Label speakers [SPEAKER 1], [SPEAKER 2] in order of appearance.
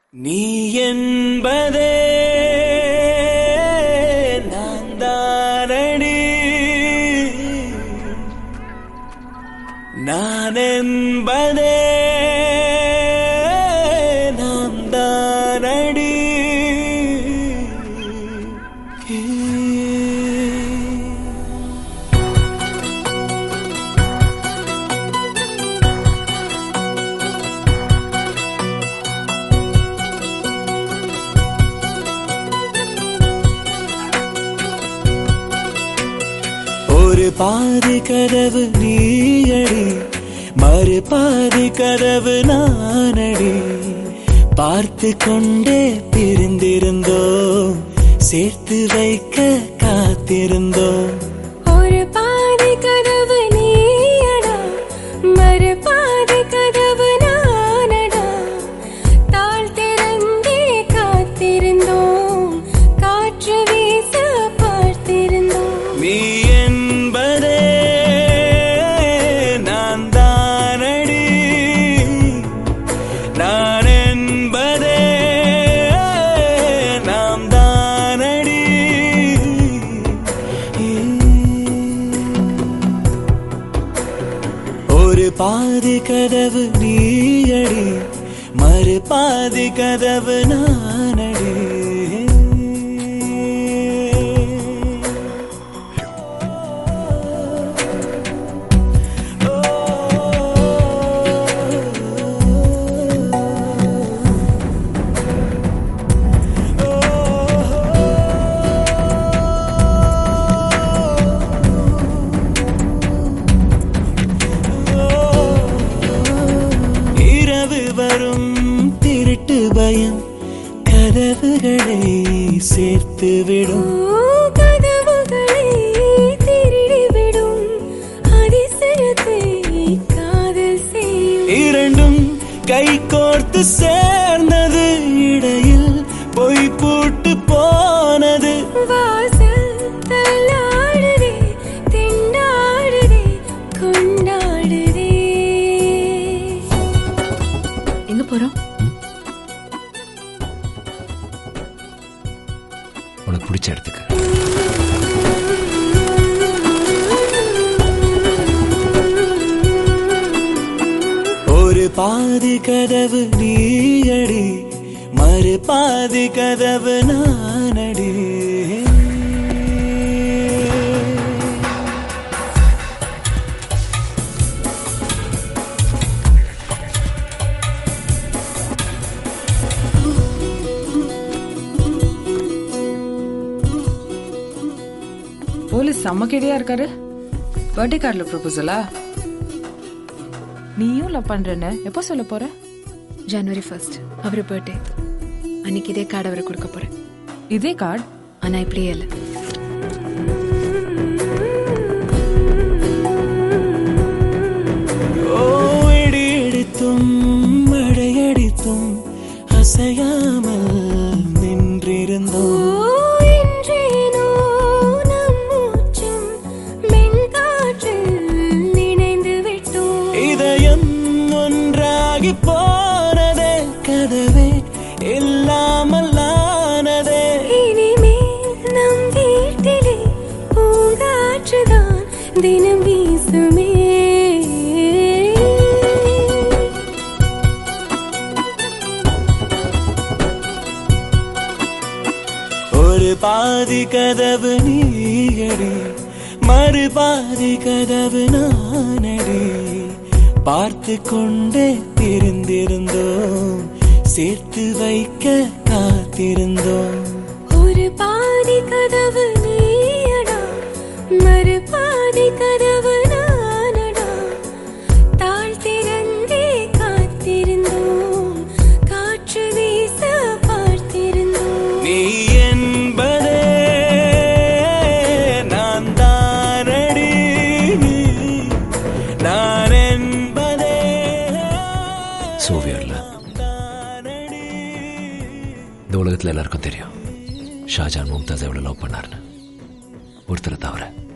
[SPEAKER 1] நீ என்பதே நான் தானடி நான் என்பதே நாம் தானடி ஒரு பாதி கதவு நீயடி மறு பாதி கதவு நானடி பார்த்து கொண்டே பிரிந்திருந்தோம் சேர்த்து வைக்க காத்திருந்தோம்
[SPEAKER 2] ஒரு பாதி கதவு நீயடா மறு பாதி கதவு நானடா தாழ் திறந்தே காத்திருந்தோம் காற்று வீச பார்த்திருந்தோம்
[SPEAKER 1] நீ என்பதே நான் தானடி நான் என்பதே நாம் தானடி ஒரு பாதி கதவு நீயடி மறு பாதி கதவு நானடி இரவு வரும் திருட்டு பயம் கதவுகளை சேர்த்து விடும்
[SPEAKER 2] ஓ கதவுகளை திருடிவிடும் அதிசயத்தை காதல் செய்யும்
[SPEAKER 1] இரண்டும் கை கோர்த்து சேர்ந்தது இடையில் பொய் பூட்டு போனது
[SPEAKER 2] வாசல் தள்ளாடுதே திண்டாடுதே கொண்டாடுதே
[SPEAKER 3] எங்க போறோம்
[SPEAKER 4] உனக்கு பிடிச்ச இடத்துக்கு
[SPEAKER 1] ஒரு பாதி கதவு நீயடி மறு பாதி கதவு நானடி
[SPEAKER 3] போலீஸ் செம்ம கேடியா இருக்காரு பர்த்டே கார்டுல ப்ரொபோசலா நீயும் லவ் பண்றேன்னு எப்போ சொல்ல போற
[SPEAKER 5] ஜனவரி ஃபர்ஸ்ட் அவர் பர்த்டே அன்னைக்கு இதே கார்டு அவருக்கு கொடுக்க போறேன்
[SPEAKER 3] இதே கார்டு
[SPEAKER 5] ஆனா இப்படியே இல்லை
[SPEAKER 1] ஓ இடி இடித்தும் மழையடித்தும் அசையாமல் நின்றிருந்தோம்
[SPEAKER 2] ஓ என்றேனோ நம் மூச்சும் மென்காற்றில் நினைந்து விட்டோம்
[SPEAKER 1] இதயம் ஒன்றாகி போனதே கதவே இல்லாமல் ஆனதே
[SPEAKER 2] இனிமேல் நம் வீட்டிலே பூங்காற்றுதான் தினம் வீசுமே
[SPEAKER 1] ஒரு பாதி கதவு நீயடி மறு பாதி கதவு நானடி பார்த்து கொண்டே பிரிந்திருந்தோம் சேர்த்து வைக்க காத்திருந்தோம்
[SPEAKER 2] ஒரு பாதி கதவு நீயடா மறு பாதி கதவு நானடா தாழ் திறந்தே காத்திருந்தோம் காற்று வீச பார்த்திருந்தோம்
[SPEAKER 1] நீ என்பதே நான் தானடி நான் என்பதே
[SPEAKER 4] சோவியர்ல
[SPEAKER 1] தானடி
[SPEAKER 4] இந்த உலகத்துல எல்லாருக்கும் தெரியும் ஷாஜான் மும்தாஸ் எவ்வளவு லவ் பண்ணாருன்னு ஒருத்தரை தவிர